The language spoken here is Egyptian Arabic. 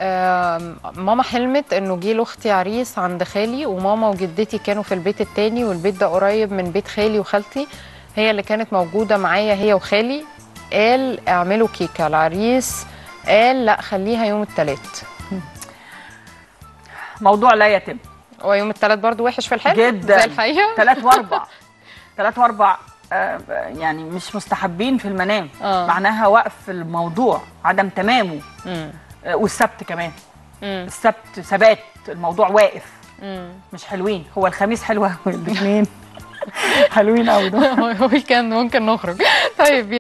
آم، ماما حلمت انه جه لاختي عريس عند خالي وماما وجدتي كانوا في البيت التاني والبيت ده قريب من بيت خالي وخالتي هي اللي كانت موجوده معايا هي وخالي قال اعملوا كيكه العريس قال لا خليها يوم الثلاث موضوع لا يتم هو يوم الثلاث برضو وحش في الحلم جدا زي الحقيقه ثلاث واربع ثلاث واربع آه، يعني مش مستحبين في المنام آه. معناها وقف الموضوع عدم تمامه مم. آه، والسبت كمان مم. السبت ثبات الموضوع واقف مم. مش حلوين هو الخميس حلو قوي الاثنين حلوين قوي دول هو كان ممكن نخرج طيب